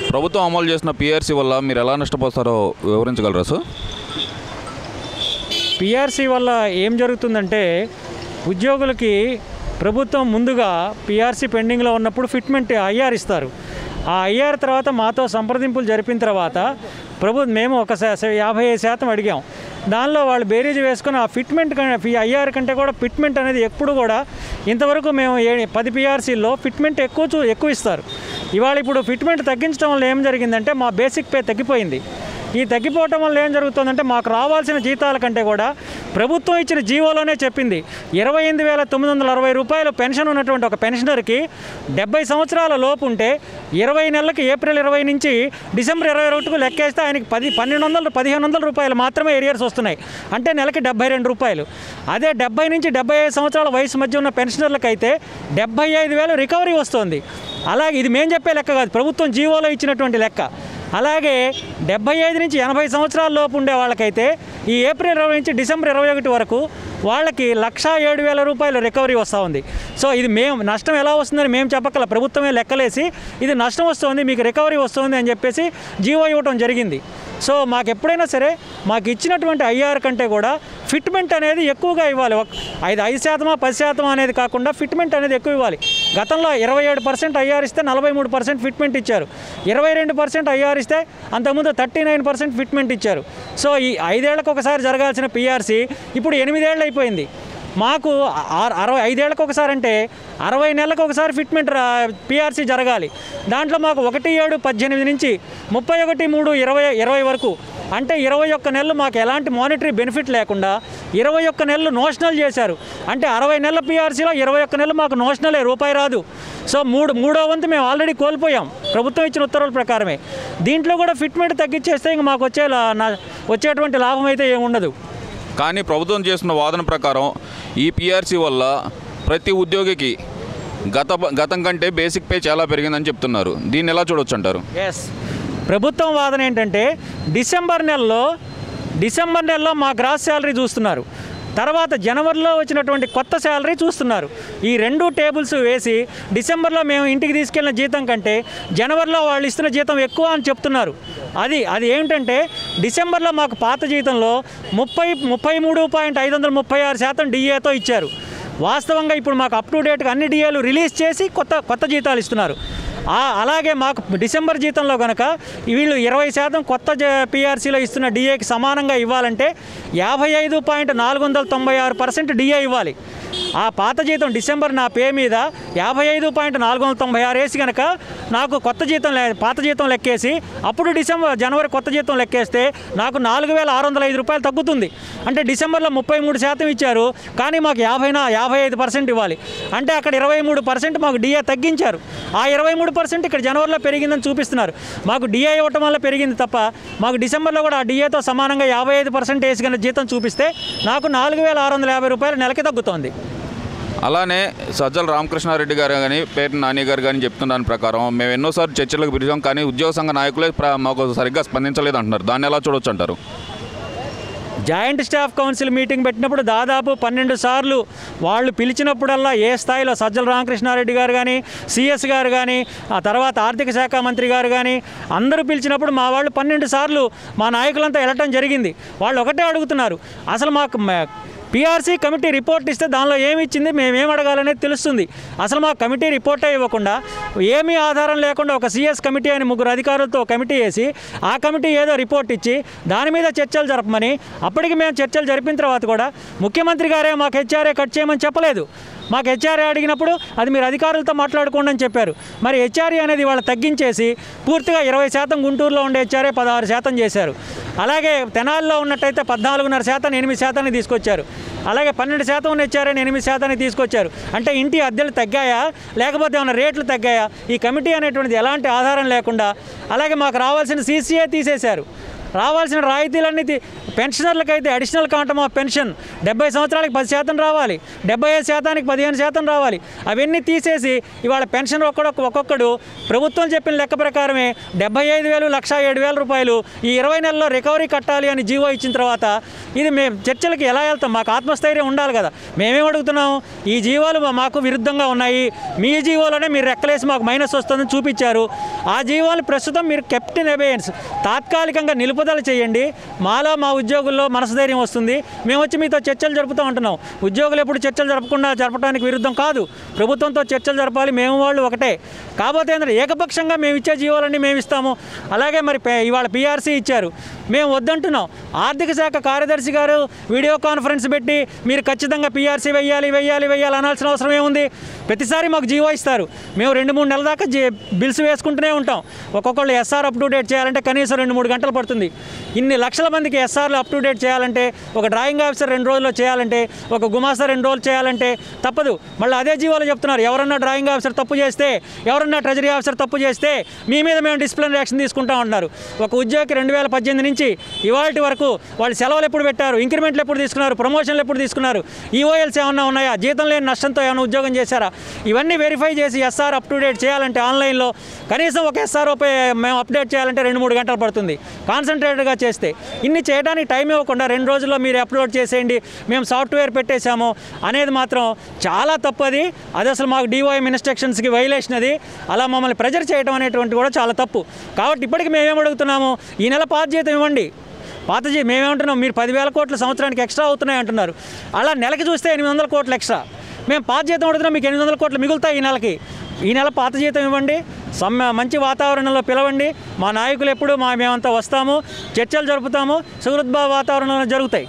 ప్రభుత్వం అమలు చేసిన పిఆర్సీ వల్ల మీరు ఎలా నష్టపోతారో వివరించగలరా సార్ పిఆర్సీ వల్ల ఏం జరుగుతుందంటే ఉద్యోగులకి ప్రభుత్వం ముందుగా పిఆర్సీ పెండింగ్లో ఉన్నప్పుడు ఫిట్మెంట్ ఐఆర్ ఇస్తారు ఆ ఐఆర్ తర్వాత మాతో సంప్రదింపులు జరిపిన తర్వాత ప్రభు మేము ఒక శా- శా- యాభై ఐదు శాతం అడిగాం దానిలో వాళ్ళు బేరీజ్ వేసుకుని ఆ ఫిట్మెంట్ కన్నా ఐఆర్ కంటే కూడా ఫిట్మెంట్ అనేది ఎప్పుడు కూడా ఇంతవరకు మేము ఏ పది పిఆర్సీల్లో ఫిట్మెంట్ ఎక్కువ చూ ఎక్కువ ఇస్తారు ఇవాళ ఇప్పుడు ఫిట్మెంట్ తగ్గించడం వల్ల ఏం జరిగిందంటే మా బేసిక్ పే తగ్గిపోయింది ఈ తగ్గిపోవటం వల్ల ఏం జరుగుతుందంటే మాకు రావాల్సిన జీతాల కంటే కూడా ప్రభుత్వం ఇచ్చిన జీవోలోనే చెప్పింది ఇరవై ఎనిమిది వేల తొమ్మిది వందల అరవై రూపాయలు పెన్షన్ ఉన్నటువంటి ఒక పెన్షనర్కి డెబ్బై సంవత్సరాల లోపు ఉంటే ఇరవై నెలలకి ఏప్రిల్ ఇరవై నుంచి డిసెంబర్ ఇరవై ఒకటికి లెక్కేస్తే ఆయనకి పది పన్నెండు వందలు పదిహేను వందల రూపాయలు మాత్రమే ఏరియర్స్ వస్తున్నాయి అంటే నెలకి డెబ్బై రెండు రూపాయలు అదే డెబ్బై నుంచి డెబ్బై ఐదు సంవత్సరాల వయసు మధ్య ఉన్న పెన్షనర్లకు అయితే డెబ్బై ఐదు వేలు రికవరీ వస్తుంది అలాగే ఇది మేము చెప్పే లెక్క కాదు ప్రభుత్వం జీవోలో ఇచ్చినటువంటి లెక్క అలాగే డెబ్బై ఐదు నుంచి ఎనభై సంవత్సరాల లోపు ఉండే వాళ్ళకైతే ఈ ఏప్రిల్ ఇరవై నుంచి డిసెంబర్ ఇరవై ఒకటి వరకు వాళ్ళకి లక్షా ఏడు వేల రూపాయలు రికవరీ వస్తూ ఉంది సో ఇది మేము నష్టం ఎలా వస్తుందని మేము చెప్పగల ప్రభుత్వమే లెక్కలేసి ఇది నష్టం వస్తుంది మీకు రికవరీ వస్తుంది అని చెప్పేసి జీవో ఇవ్వటం జరిగింది సో మాకు ఎప్పుడైనా సరే మాకు ఇచ్చినటువంటి ఐఆర్ కంటే కూడా ఫిట్మెంట్ అనేది ఎక్కువగా ఇవ్వాలి ఒక ఐదు ఐదు శాతమా పది శాతమా అనేది కాకుండా ఫిట్మెంట్ అనేది ఎక్కువ ఇవ్వాలి గతంలో ఇరవై ఏడు పర్సెంట్ ఐఆర్ ఇస్తే నలభై మూడు పర్సెంట్ ఫిట్మెంట్ ఇచ్చారు ఇరవై రెండు పర్సెంట్ ఐఆర్ ఇస్తే అంతకుముందు థర్టీ నైన్ పర్సెంట్ ఫిట్మెంట్ ఇచ్చారు సో ఈ ఐదేళ్లకు ఒకసారి జరగాల్సిన పిఆర్సీ ఇప్పుడు ఎనిమిదేళ్ళు అయిపోయింది మాకు ఆరు అరవై ఐదేళ్లకు ఒకసారి అంటే అరవై నెలలకు ఒకసారి ఫిట్మెంట్ పిఆర్సీ జరగాలి దాంట్లో మాకు ఒకటి ఏడు పద్దెనిమిది నుంచి ముప్పై ఒకటి మూడు ఇరవై ఇరవై వరకు అంటే ఇరవై ఒక్క నెలలు మాకు ఎలాంటి మానిటరీ బెనిఫిట్ లేకుండా ఇరవై ఒక్క నెలలు నోషనల్ చేశారు అంటే అరవై నెలల పిఆర్సీలో ఇరవై ఒక్క నెలలు మాకు నోషనలే రూపాయి రాదు సో మూడు మూడో వంతు మేము ఆల్రెడీ కోల్పోయాం ప్రభుత్వం ఇచ్చిన ఉత్తర్వుల ప్రకారమే దీంట్లో కూడా ఫిట్మెంట్ తగ్గించేస్తే ఇంక మాకు వచ్చే లా- నా- వచ్చేటువంటి లాభం అయితే ఏముండదు కానీ ప్రభుత్వం చేసిన వాదన ప్రకారం ఈ పిఆర్సీ వల్ల ప్రతి ఉద్యోగికి గత గతం కంటే బేసిక్ పే చాలా పెరిగిందని చెప్తున్నారు దీన్ని ఎలా చూడొచ్చు అంటారు ఎస్ ప్రభుత్వం వాదన ఏంటంటే డిసెంబర్ నెలలో డిసెంబర్ నెలలో మా గ్రాస్ శాలరీ చూస్తున్నారు తర్వాత జనవరిలో వచ్చినటువంటి కొత్త శాలరీ చూస్తున్నారు ఈ రెండు టేబుల్స్ వేసి డిసెంబర్లో మేము ఇంటికి తీసుకెళ్ళిన జీతం కంటే జనవరిలో వాళ్ళు ఇస్తున్న జీతం ఎక్కువ అని చెప్తున్నారు అది అది ఏమిటంటే డిసెంబర్లో మాకు పాత జీతంలో ముప్పై ముప్పై మూడు పాయింట్ ఐదు వందల ముప్పై ఆరు శాతం డిఏతో ఇచ్చారు వాస్తవంగా ఇప్పుడు మాకు అప్ టు డేట్గా అన్ని డిఏలు రిలీజ్ చేసి కొత్త కొత్త జీతాలు ఇస్తున్నారు ఆ అలాగే మాకు డిసెంబర్ జీతంలో కనుక వీళ్ళు ఇరవై శాతం కొత్త పిఆర్సీలో ఇస్తున్న డిఏకి సమానంగా ఇవ్వాలంటే యాభై ఐదు పాయింట్ నాలుగు వందల తొంభై ఆరు పర్సెంట్ డిఏ ఇవ్వాలి ఆ పాత జీతం డిసెంబర్ నా పే మీద యాభై ఐదు పాయింట్ నాలుగు వందల తొంభై ఆరు వేసి కనుక నాకు కొత్త జీతం లే పాత జీతం లెక్కేసి అప్పుడు డిసెంబర్ జనవరి కొత్త జీతం లెక్కేస్తే నాకు నాలుగు వేల ఆరు వందల ఐదు రూపాయలు తగ్గుతుంది అంటే డిసెంబర్లో ముప్పై మూడు శాతం ఇచ్చారు కానీ మాకు యాభై నా యాభై ఐదు పర్సెంట్ ఇవ్వాలి అంటే అక్కడ ఇరవై మూడు పర్సెంట్ మాకు డిఏ తగ్గించారు ఆ ఇరవై మూడు పర్సెంట్ ఇక్కడ జనవరిలో పెరిగిందని చూపిస్తున్నారు మాకు డిఏ ఇవ్వటం వల్ల పెరిగింది తప్ప మాకు డిసెంబర్లో కూడా ఆ డిఏతో సమానంగా యాభై ఐదు పర్సెంట్ వేసి కనుక జీతం చూపిస్తే నాకు నాలుగు వేల ఆరు వందల యాభై రూపాయలు నెలకి తగ్గుతోంది అలానే సజ్జల రామకృష్ణారెడ్డి గారు కానీ పేరు నాని గారు కానీ చెప్తున్న దాని ప్రకారం మేము ఎన్నోసార్లు చర్చలకు పిలిచాం కానీ ఉద్యోగ సంఘ నాయకులే ప్ర- మాకు సరిగ్గా స్పందించలేదు అంటున్నారు దాన్ని ఎలా చూడొచ్చు అంటారు జాయింట్ స్టాఫ్ కౌన్సిల్ మీటింగ్ పెట్టినప్పుడు దాదాపు పన్నెండు సార్లు వాళ్ళు పిలిచినప్పుడల్లా ఏ స్థాయిలో సజ్జల రామకృష్ణారెడ్డి గారు కానీ సిఎస్ గారు కానీ ఆ తర్వాత ఆర్థిక శాఖ మంత్రి గారు కానీ అందరూ పిలిచినప్పుడు మా వాళ్ళు పన్నెండు సార్లు మా నాయకులంతా వెళ్ళటం జరిగింది వాళ్ళు ఒకటే అడుగుతున్నారు అసలు మాకు మ- పిఆర్సీ కమిటీ రిపోర్ట్ ఇస్తే దానిలో ఏమి ఇచ్చింది మేమేం అడగాలనేది తెలుస్తుంది అసలు మా కమిటీ రిపోర్టే ఇవ్వకుండా ఏమీ ఆధారం లేకుండా ఒక సిఎస్ కమిటీ అని ముగ్గురు అధికారులతో కమిటీ వేసి ఆ కమిటీ ఏదో రిపోర్ట్ ఇచ్చి దాని మీద చర్చలు జరపమని అప్పటికి మేము చర్చలు జరిపిన తర్వాత కూడా ముఖ్యమంత్రి గారే మాకు హెచ్ఆర్ఏ కట్ చేయమని చెప్పలేదు మాకు హెచ్ఆర్ఏ అడిగినప్పుడు అది మీరు అధికారులతో మాట్లాడుకోండి అని చెప్పారు మరి హెచ్ఆర్ఏ అనేది వాళ్ళు తగ్గించేసి పూర్తిగా ఇరవై శాతం గుంటూరులో ఉండే హెచ్ఆర్ఏ పదహారు శాతం చేశారు అలాగే తెనాలిలో ఉన్నట్టయితే పద్నాలుగున్నర శాతం ఎనిమిది శాతాన్ని తీసుకొచ్చారు అలాగే పన్నెండు శాతం ఉన్న హెచ్ఆర్ఏని ఎనిమిది శాతాన్ని తీసుకొచ్చారు అంటే ఇంటి అద్దెలు తగ్గాయా లేకపోతే ఏమైనా రేట్లు తగ్గాయా ఈ కమిటీ అనేటువంటిది ఎలాంటి ఆధారం లేకుండా అలాగే మాకు రావాల్సిన సీసీఏ తీసేశారు రావాల్సిన రాయితీలన్నీ తీ- పెన్షనర్లకైతే అడిషనల్ కాంటమ్ ఆఫ్ పెన్షన్ డెబ్బై సంవత్సరాలకి పది శాతం రావాలి డెబ్బై ఐదు శాతానికి పదిహేను శాతం రావాలి అవన్నీ తీసేసి ఇవాళ పెన్షన్ ఒక్కడొక్క ఒక్కొక్కడు ప్రభుత్వం చెప్పిన లెక్క ప్రకారమే డెబ్బై ఐదు వేలు లక్ష ఏడు వేల రూపాయలు ఈ ఇరవై నెలల్లో రికవరీ కట్టాలి అని జీవో ఇచ్చిన తర్వాత ఇది మేము చర్చలకి ఎలా వెళ్తాం మాకు ఆత్మస్థైర్యం ఉండాలి కదా మేమేం అడుగుతున్నాం ఈ జీవోలు మా- మాకు విరుద్ధంగా ఉన్నాయి మీ జీవోలోనే మీరు రెక్కలేసి మాకు మైనస్ వస్తుందని చూపించారు ఆ జీవోలు ప్రస్తుతం మీరు కెప్టెన్ అబేయన్స్ తాత్కాలికంగా నిలుపుదల చేయండి మాలో మా ఉద్యోగుల్లో మనసుధైర్యం వస్తుంది మేము వచ్చి మీతో చర్చలు జరుపుతూ ఉంటున్నాం ఉద్యోగులు ఎప్పుడు చర్చలు జరపకుండా జరపడానికి విరుద్ధం కాదు ప్రభుత్వంతో చర్చలు జరపాలి మేము వాళ్ళు ఒకటే కాకపోతే ఏంటంటే ఏకపక్షంగా మేము ఇచ్చే జీవోలన్నీ మేము ఇస్తాము అలాగే మరి పే- ఇవాళ పీఆర్సీ ఇచ్చారు మేము వద్దంటున్నాం ఆర్థిక శాఖ కార్యదర్శి గారు వీడియో కాన్ఫరెన్స్ పెట్టి మీరు ఖచ్చితంగా పీఆర్సీ వెయ్యాలి వెయ్యాలి వెయ్యాలి అనాల్సిన అవసరం ఏముంది ప్రతిసారి మాకు జీవో ఇస్తారు మేము రెండు మూడు నెలల దాకా జీ బిల్స్ వేసుకుంటూనే ఉంటాం ఒక్కొక్కళ్ళు ఎస్ఆర్ అప్ టు డేట్ చేయాలంటే కనీసం రెండు మూడు గంటలు పడుతుంది ఇన్ని లక్షల మందికి ఎస్ఆర్లు అప్ టు డేట్ చేయాలంటే ఒక డ్రాయింగ్ ఆఫీసర్ రెండు రోజుల్లో చేయాలంటే ఒక గుమాస్తా రెండు రోజులు చేయాలంటే తప్పదు మళ్ళీ అదే జీవోలో చెప్తున్నారు ఎవరన్నా డ్రాయింగ్ ఆఫీసర్ తప్పు చేస్తే ఎవరన్నా ట్రెజరీ ఆఫీసర్ తప్పు చేస్తే మీ మీద మేము డిసిప్లిన్ యాక్షన్ తీసుకుంటా ఉంటున్నారు ఒక ఉద్యోగి రెండు వేల పద్దెనిమిది నుంచి ఇవాళ వరకు వాళ్ళు సెలవులు ఎప్పుడు పెట్టారు ఇంక్రిమెంట్లు ఎప్పుడు తీసుకున్నారు ప్రమోషన్లు ఎప్పుడు తీసుకున్నారు ఈఓఎల్స్ ఏమన్నా ఉన్నాయా జీతం లేని నష్టంతో ఏమైనా ఉద్యోగం చేశారా ఇవన్నీ వెరిఫై చేసి ఎస్ఆర్ అప్ టు డేట్ చేయాలంటే ఆన్లైన్లో కనీసం ఒక ఎస్ఆర్ఓపై మేము అప్డేట్ చేయాలంటే రెండు మూడు గంటలు పడుతుంది కాన్సన్ట్రేటెడ్గా చేస్తే ఇన్ని చేయడానికి టైం ఇవ్వకుండా రెండు రోజుల్లో మీరు అప్లోడ్ చేసేయండి మేము సాఫ్ట్వేర్ పెట్టేశాము అనేది మాత్రం చాలా తప్పది అది అసలు మాకు డిఓఎం ఇన్స్ట్రక్షన్స్కి వైలేషన్ అది అలా మమ్మల్ని ప్రెజర్ చేయడం అనేటువంటి కూడా చాలా తప్పు కాబట్టి ఇప్పటికి మేమేం అడుగుతున్నాము ఈ నెల పాత జీతం ఇవ్వండి పాత జీ మేమేమంటున్నాం మీరు పదివేల కోట్ల సంవత్సరానికి ఎక్స్ట్రా అవుతున్నాయి అంటున్నారు అలా నెలకి చూస్తే ఎనిమిది వందల కోట్లు ఎక్స్ట్రా మేము పాత జీతం అడుగుతున్నాం మీకు ఎనిమిది వందల కోట్లు మిగులుతాయి ఈ నెలకి ఈ నెల పాత జీతం ఇవ్వండి సమ్మె మంచి వాతావరణంలో పిలవండి మా నాయకులు ఎప్పుడు మా మేమంతా వస్తాము చర్చలు జరుపుతాము సుహృద్భావ వాతావరణంలో జరుగుతాయి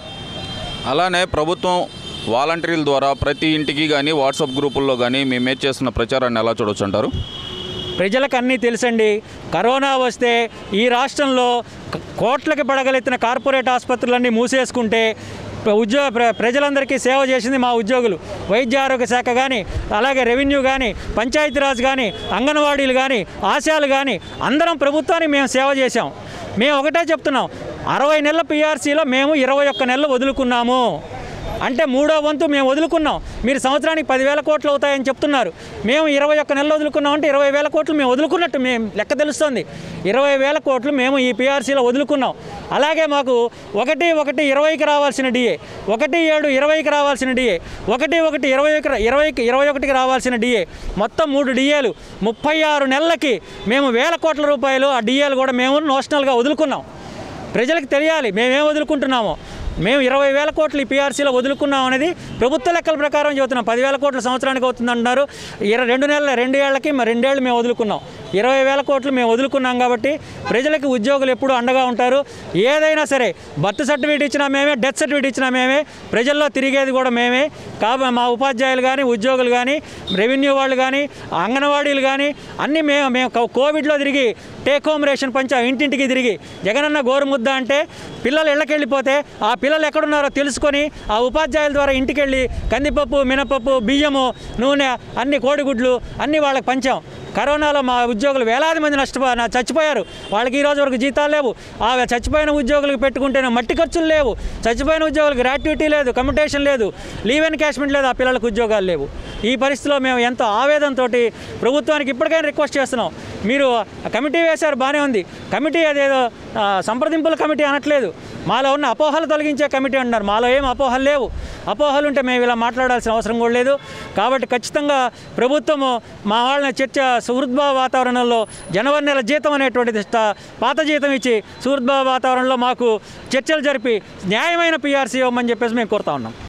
అలానే ప్రభుత్వం వాలంటీర్ల ద్వారా ప్రతి ఇంటికి కానీ వాట్సాప్ గ్రూపుల్లో కానీ మేమే చేస్తున్న ప్రచారాన్ని ఎలా చూడొచ్చు అంటారు ప్రజలకు అన్నీ తెలుసండి కరోనా వస్తే ఈ రాష్ట్రంలో క- కోట్లకి పడగలెత్తిన కార్పొరేట్ ఆసుపత్రులన్నీ మూసేసుకుంటే ప్ర- ఉద్యోగ ప్ర- ప్రజలందరికీ సేవ చేసింది మా ఉద్యోగులు వైద్య ఆరోగ్య శాఖ కానీ అలాగే రెవెన్యూ కానీ పంచాయతీరాజ్ కానీ అంగన్వాడీలు కానీ ఆశాలు కానీ అందరం ప్రభుత్వానికి మేము సేవ చేశాం మేము ఒకటే చెప్తున్నాం అరవై నెలల పిఆర్సీలో మేము ఇరవై ఒక్క నెలలు వదులుకున్నాము అంటే మూడో వంతు మేము వదులుకున్నాం మీరు సంవత్సరానికి పదివేల కోట్లు అవుతాయని చెప్తున్నారు మేము ఇరవై ఒక్క నెలలు వదులుకున్నాం అంటే ఇరవై వేల కోట్లు మేము వదులుకున్నట్టు మేము లెక్క తెలుస్తుంది ఇరవై వేల కోట్లు మేము ఈ పీఆర్సీలో వదులుకున్నాం అలాగే మాకు ఒకటి ఒకటి ఇరవైకి రావాల్సిన డిఏ ఒకటి ఏడు ఇరవైకి రావాల్సిన డిఏ ఒకటి ఒకటి ఇరవై ఇరవైకి ఇరవై ఒకటికి రావాల్సిన డిఏ మొత్తం మూడు డిఏలు ముప్పై ఆరు నెలలకి మేము వేల కోట్ల రూపాయలు ఆ డిఏలు కూడా మేము నోషనల్గా వదులుకున్నాం ప్రజలకు తెలియాలి మేమేం వదులుకుంటున్నామో మేము ఇరవై వేల కోట్లు ఈ పీఆర్సీలో వదులుకున్నాం అనేది ప్రభుత్వ లెక్కల ప్రకారం చెబుతున్నాం పదివేల కోట్ల సంవత్సరానికి అవుతుంది అంటున్నారు ఇరవై రెండు నెలల రెండు ఏళ్ళకి మరి రెండేళ్ళు మేము వదులుకున్నాం ఇరవై వేల కోట్లు మేము వదులుకున్నాం కాబట్టి ప్రజలకు ఉద్యోగులు ఎప్పుడూ అండగా ఉంటారు ఏదైనా సరే బర్త్ సర్టిఫికేట్ ఇచ్చినా మేమే డెత్ సర్టిఫికేట్ ఇచ్చినా మేమే ప్రజల్లో తిరిగేది కూడా మేమే కాబట్టి మా ఉపాధ్యాయులు కానీ ఉద్యోగులు కానీ రెవెన్యూ వాళ్ళు కానీ అంగన్వాడీలు కానీ అన్నీ మేము మేము కో- కోవిడ్లో తిరిగి టేక్ హోమ్ రేషన్ పంచా ఇంటింటికి తిరిగి జగనన్న గోరుముద్ద అంటే పిల్లలు ఇళ్ళకి వెళ్ళిపోతే ఆ పిల్లలు ఎక్కడున్నారో తెలుసుకొని ఆ ఉపాధ్యాయుల ద్వారా ఇంటికి వెళ్ళి కందిపప్పు మినపప్పు బియ్యము నూనె అన్ని కోడిగుడ్లు అన్నీ వాళ్ళకి పంచాం కరోనాలో మా ఉద్యోగులు వేలాది మంది నష్టపో నా చచ్చిపోయారు వాళ్ళకి ఈ రోజు వరకు జీతాలు లేవు ఆ చచ్చిపోయిన ఉద్యోగులకు పెట్టుకుంటేనే మట్టి ఖర్చులు లేవు చచ్చిపోయిన ఉద్యోగులకు గ్రాట్యుటీ లేదు కమ్యూటేషన్ లేదు లీవ్ ఎన్కాష్మెంట్ లేదు ఆ పిల్లలకు ఉద్యోగాలు లేవు ఈ పరిస్థితిలో మేము ఎంతో ఆవేదనతో ప్రభుత్వానికి ఇప్పటికైనా రిక్వెస్ట్ చేస్తున్నాం మీరు ఆ కమిటీ వేశారు బాగానే ఉంది కమిటీ అదేదో ఆ, సంప్రదింపుల కమిటీ అనట్లేదు మాలో ఉన్న అపోహలు తొలగించే కమిటీ అంటున్నారు మాలో ఏం అపోహలు లేవు అపోహలు ఉంటే మేము ఇలా మాట్లాడాల్సిన అవసరం కూడా లేదు కాబట్టి ఖచ్చితంగా ప్రభుత్వము మా వాళ్ళని చర్చ సుహృద్భావ వాతావరణంలో జనవరి నెల జీతం అనేటువంటిది స్ట- పాత జీతం ఇచ్చి సుహృద్భావ వాతావరణంలో మాకు చర్చలు జరిపి న్యాయమైన పిఆర్సీ ఇవ్వమని చెప్పేసి మేము కోరుతా ఉన్నాం